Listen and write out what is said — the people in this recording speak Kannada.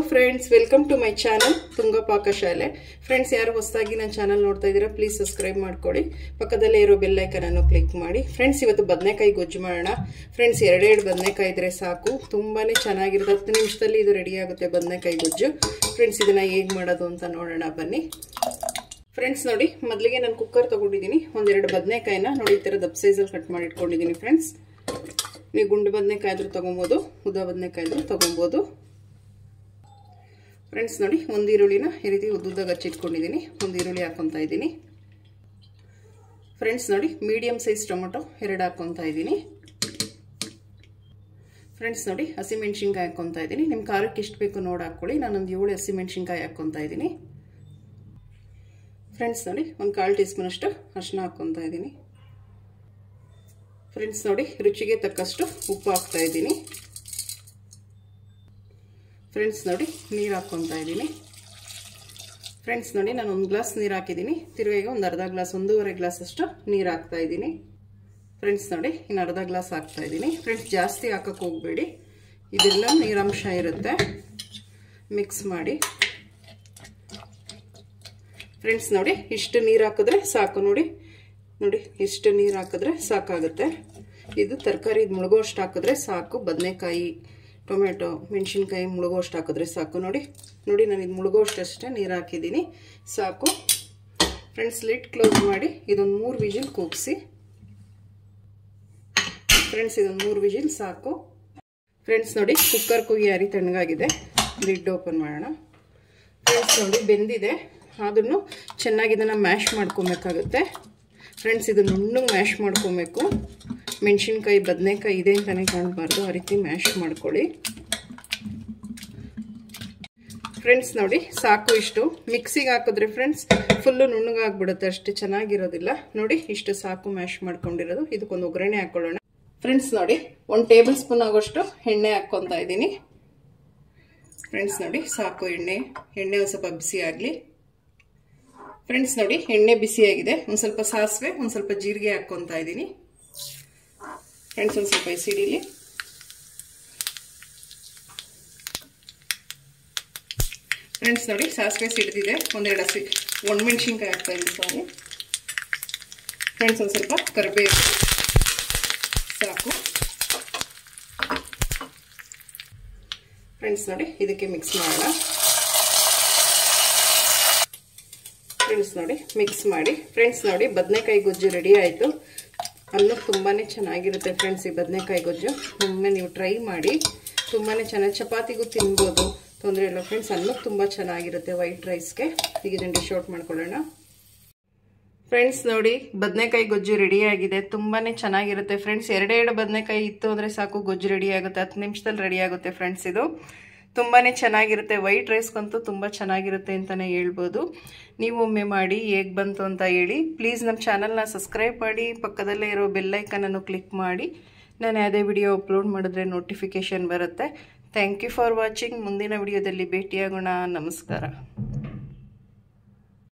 friends welcome to my channel Tunga Pakashale friends ಯಾರು ಹೊಸದಾಗಿ ನನ್ನ ಚಾನಲ್ ನೋಡ್ತಾ ಇದ್ದೀರಾ ಪ್ಲೀಸ್ ಸಬ್ಸ್ಕ್ರೈಬ್ ಮಾಡ್ಕೊಳ್ಳಿ ಪಕ್ಕದಲ್ಲೇ ಇರೋ ಬೆಲ್ ಐಕನ್ ಅನ್ನು ಕ್ಲಿಕ್ ಮಾಡಿ ಫ್ರೆಂಡ್ಸ್ ಇವತ್ತು ಬದನೆಕಾಯಿ ಗೊಜ್ಜು ಮಾಡೋಣ ಫ್ರೆಂಡ್ಸ್ ಎರಡೆರಡು ಬದನೆಕಾಯಿ ಇದ್ರೆ ಸಾಕು ತುಂಬಾನೇ ಚೆನ್ನಾಗಿರುತ್ತೆ ಹತ್ತು ನಿಮಿಷದಲ್ಲಿ ಇದು ರೆಡಿ ಆಗುತ್ತೆ ಬದನೆಕಾಯಿ ಗೊಜ್ಜು ಫ್ರೆಂಡ್ಸ್ ಇದನ್ನ ಹೇಗೆ ಮಾಡೋದು ಅಂತ ನೋಡೋಣ ಬನ್ನಿ ಫ್ರೆಂಡ್ಸ್ ನೋಡಿ ಮೊದಲಿಗೆ ನಾನು ಕುಕ್ಕರ್ ತೊಗೊಂಡಿದ್ದೀನಿ ಒಂದೆರಡು ಬದನೆಕಾಯಿನ ನೋಡಿ ಈ ಥರ ದಪ್ಪ ಸೈಜಲ್ಲಿ ಕಟ್ ಮಾಡಿ ಇಟ್ಕೊಂಡಿದ್ದೀನಿ ಫ್ರೆಂಡ್ಸ್ ನೀವು ಗುಂಡು ಬದನೆಕಾಯಿ ಆದರೂ ತೊಗೊಬೋದು ಉದ್ದ ಬದನೆಕಾಯಿ ಆದರೂ ತೊಗೊಬೋದು ಫ್ರೆಂಡ್ಸ್ ನೋಡಿ ಒಂದು ಈರುಳ್ಳಿನ ಈ ರೀತಿ ಉದ್ದುದ್ದಾಗ ಹಚ್ಚಿಟ್ಕೊಂಡಿದ್ದೀನಿ ಒಂದು ಈರುಳ್ಳಿ ಹಾಕೊತಾ ಇದ್ದೀನಿ ಫ್ರೆಂಡ್ಸ್ ನೋಡಿ ಮೀಡಿಯಮ್ ಸೈಜ್ ಟೊಮೊಟೊ ಎರಡು ಹಾಕೊತಾ ಇದ್ದೀನಿ ಫ್ರೆಂಡ್ಸ್ ನೋಡಿ ಹಸಿಮೆಣ್ಸಿನ್ಕಾಯಿ ಹಾಕ್ಕೊತಾ ಇದ್ದೀನಿ ನಿಮ್ಮ ಖಾರಕ್ಕೆ ಎಷ್ಟು ಬೇಕು ನೋಡಿ ಹಾಕ್ಕೊಳ್ಳಿ ನಾನೊಂದು ಏಳು ಹಸಿಮೆಣ್ಸಿನ್ಕಾಯಿ ಹಾಕ್ಕೊತಾ ಇದ್ದೀನಿ ಫ್ರೆಂಡ್ಸ್ ನೋಡಿ ಒಂದು ಕಾಲು ಟೀ ಸ್ಪೂನ್ ಅಷ್ಟು ಅರ್ಶಿನ ಹಾಕ್ಕೊತಾ ಇದ್ದೀನಿ ಫ್ರೆಂಡ್ಸ್ ನೋಡಿ ರುಚಿಗೆ ತಕ್ಕಷ್ಟು ಉಪ್ಪು ಹಾಕ್ತಾ ಇದ್ದೀನಿ ಫ್ರೆಂಡ್ಸ್ ನೋಡಿ ನೀರು ಹಾಕ್ಕೊತಾ ಇದ್ದೀನಿ ಫ್ರೆಂಡ್ಸ್ ನೋಡಿ ನಾನು ಒಂದು ಗ್ಲಾಸ್ ನೀರು ಹಾಕಿದ್ದೀನಿ ತಿರುವಾಗ ಒಂದು ಅರ್ಧ ಗ್ಲಾಸ್ ಒಂದೂವರೆ ಗ್ಲಾಸ್ ಅಷ್ಟು ನೀರು ಹಾಕ್ತಾ ಇದ್ದೀನಿ ಫ್ರೆಂಡ್ಸ್ ನೋಡಿ ಇನ್ನು ಅರ್ಧ ಗ್ಲಾಸ್ ಹಾಕ್ತಾ ಇದ್ದೀನಿ ಫ್ರೆಂಡ್ಸ್ ಜಾಸ್ತಿ ಹಾಕಕ್ಕೆ ಹೋಗಬೇಡಿ ಇದೆಲ್ಲ ನೀರಂಶ ಇರುತ್ತೆ ಮಿಕ್ಸ್ ಮಾಡಿ ಫ್ರೆಂಡ್ಸ್ ನೋಡಿ ಇಷ್ಟು ನೀರು ಹಾಕಿದ್ರೆ ಸಾಕು ನೋಡಿ ನೋಡಿ ಇಷ್ಟು ನೀರು ಹಾಕಿದ್ರೆ ಸಾಕಾಗುತ್ತೆ ಇದು ತರಕಾರಿ ಇದು ಮುಳುಗೋಷ್ಟು ಹಾಕಿದ್ರೆ ಸಾಕು ಬದನೆಕಾಯಿ ಟೊಮೆಟೊ ಮೆಣಸಿನ್ಕಾಯಿ ಮುಳುಗೋಷ್ಟು ಹಾಕಿದ್ರೆ ಸಾಕು ನೋಡಿ ನೋಡಿ ನಾನು ಇದು ಮುಳುಗೋಷ್ಟಷ್ಟೇ ನೀರು ಹಾಕಿದ್ದೀನಿ ಸಾಕು ಫ್ರೆಂಡ್ಸ್ ಲಿಟ್ ಕ್ಲೋಸ್ ಮಾಡಿ ಇದೊಂದು ಮೂರು ವಿಜಿಲ್ ಕೂಗಿಸಿ ಫ್ರೆಂಡ್ಸ್ ಇದೊಂದು ಮೂರು ವಿಜಿಲ್ ಸಾಕು ಫ್ರೆಂಡ್ಸ್ ನೋಡಿ ಕುಕ್ಕರ್ ಕೂಗಿ ಯಾರಿ ತಣ್ಣಗಾಗಿದೆ ಲಿಡ್ ಓಪನ್ ಮಾಡೋಣ ಫ್ರೆಂಡ್ಸ್ ನೋಡಿ ಬೆಂದಿದೆ ಅದನ್ನು ಚೆನ್ನಾಗಿ ಇದನ್ನು ಮ್ಯಾಶ್ ಮಾಡ್ಕೊಬೇಕಾಗುತ್ತೆ ಫ್ರೆಂಡ್ಸ್ ಇದು ನುಣ್ಣಗೆ ಮ್ಯಾಶ್ ಮಾಡ್ಕೊಬೇಕು ಮೆಣಸಿನ್ಕಾಯಿ ಬದನೆಕಾಯಿ ಇದೆ ಅಂತಲೇ ಕಾಣಬಾರ್ದು ಆ ರೀತಿ ಮ್ಯಾಶ್ ಮಾಡ್ಕೊಳ್ಳಿ ಫ್ರೆಂಡ್ಸ್ ನೋಡಿ ಸಾಕು ಇಷ್ಟು ಮಿಕ್ಸಿಗೆ ಹಾಕಿದ್ರೆ ಫ್ರೆಂಡ್ಸ್ ಫುಲ್ಲು ನುಣ್ಣಗಾಗ್ಬಿಡುತ್ತೆ ಅಷ್ಟು ಚೆನ್ನಾಗಿರೋದಿಲ್ಲ ನೋಡಿ ಇಷ್ಟು ಸಾಕು ಮ್ಯಾಶ್ ಮಾಡ್ಕೊಂಡಿರೋದು ಇದಕ್ಕೊಂದು ಒಗ್ಗರಣೆ ಹಾಕ್ಕೊಳ್ಳೋಣ ಫ್ರೆಂಡ್ಸ್ ನೋಡಿ ಒಂದು ಟೇಬಲ್ ಸ್ಪೂನ್ ಆಗೋಷ್ಟು ಎಣ್ಣೆ ಹಾಕ್ಕೊತಾ ಇದ್ದೀನಿ ಫ್ರೆಂಡ್ಸ್ ನೋಡಿ ಸಾಕು ಎಣ್ಣೆ ಎಣ್ಣೆ ಒಂದು ಸ್ವಲ್ಪ ಬಿಸಿ ಆಗಲಿ ಫ್ರೆಂಡ್ಸ್ ನೋಡಿ ಎಣ್ಣೆ ಬಿಸಿಯಾಗಿದೆ ಒಂದು ಸ್ವಲ್ಪ ಸಾಸಿವೆ ಒಂದು ಸ್ವಲ್ಪ ಜೀರಿಗೆ ಹಾಕ್ಕೊತಾ ಇದ್ದೀನಿ ಫ್ರೆಂಡ್ಸ್ ಒಂದು ಸ್ವಲ್ಪ ಸಿಡಿಲಿ ಫ್ರೆಂಡ್ಸ್ ನೋಡಿ ಸಾಸಿವೆ ಸಿಡಿದಿದೆ ಒಂದೆರಡು ಹಸಿ ಒಣಮೆಣ್ಸಿನ್ಕಾಯಿ ಹಾಕ್ತಾ ಇದ್ದೀನಿ ಸಾರಿ ಫ್ರೆಂಡ್ಸ್ ಒಂದು ಸ್ವಲ್ಪ ಕರಿಬೇವು ಸಾಕು ಫ್ರೆಂಡ್ಸ್ ನೋಡಿ ಇದಕ್ಕೆ ಮಿಕ್ಸ್ ಮಾಡೋಣ ಫ್ರೆಂಡ್ಸ್ ನೋಡಿ ಮಿಕ್ಸ್ ಮಾಡಿ ಫ್ರೆಂಡ್ಸ್ ನೋಡಿ ಬದನೆಕಾಯಿ ಗೊಜ್ಜು ರೆಡಿ ಆಯಿತು ಅನ್ನಕ್ಕೆ ತುಂಬಾ ಚೆನ್ನಾಗಿರುತ್ತೆ ಫ್ರೆಂಡ್ಸ್ ಈ ಬದನೆಕಾಯಿ ಗೊಜ್ಜು ಒಮ್ಮೆ ನೀವು ಟ್ರೈ ಮಾಡಿ ತುಂಬಾ ಚೆನ್ನಾಗಿ ಚಪಾತಿಗೂ ತಿನ್ಬೋದು ತೊಂದರೆ ಇಲ್ಲ ಫ್ರೆಂಡ್ಸ್ ಅನ್ನಕ್ಕೆ ತುಂಬ ಚೆನ್ನಾಗಿರುತ್ತೆ ವೈಟ್ ರೈಸ್ಗೆ ಈಗ ಇದನ್ನು ಡಿಶ್ ಔಟ್ ಮಾಡ್ಕೊಳ್ಳೋಣ ಫ್ರೆಂಡ್ಸ್ ನೋಡಿ ಬದನೆಕಾಯಿ ಗೊಜ್ಜು ರೆಡಿ ಆಗಿದೆ ತುಂಬಾ ಚೆನ್ನಾಗಿರುತ್ತೆ ಫ್ರೆಂಡ್ಸ್ ಎರಡೆರಡು ಬದನೆಕಾಯಿ ಇತ್ತು ಅಂದರೆ ಸಾಕು ಗೊಜ್ಜು ರೆಡಿ ಆಗುತ್ತೆ ಹತ್ತು ನಿಮಿಷದಲ್ಲಿ ರೆಡಿ ಆಗುತ್ತೆ ಫ್ರೆಂಡ್ಸ್ ಇದು ತುಂಬಾ ಚೆನ್ನಾಗಿರುತ್ತೆ ವೈಟ್ ರೈಸ್ಗಂತೂ ತುಂಬ ಚೆನ್ನಾಗಿರುತ್ತೆ ಅಂತಲೇ ಹೇಳ್ಬೋದು ನೀವು ಒಮ್ಮೆ ಮಾಡಿ ಹೇಗೆ ಬಂತು ಅಂತ ಹೇಳಿ ಪ್ಲೀಸ್ ನಮ್ಮ ಚಾನಲ್ನ ಸಬ್ಸ್ಕ್ರೈಬ್ ಮಾಡಿ ಪಕ್ಕದಲ್ಲೇ ಇರೋ ಬೆಲ್ಲೈಕನನ್ನು ಕ್ಲಿಕ್ ಮಾಡಿ ನಾನು ಯಾವುದೇ ವಿಡಿಯೋ ಅಪ್ಲೋಡ್ ಮಾಡಿದ್ರೆ ನೋಟಿಫಿಕೇಷನ್ ಬರುತ್ತೆ ಥ್ಯಾಂಕ್ ಯು ಫಾರ್ ವಾಚಿಂಗ್ ಮುಂದಿನ ವಿಡಿಯೋದಲ್ಲಿ ಭೇಟಿಯಾಗೋಣ ನಮಸ್ಕಾರ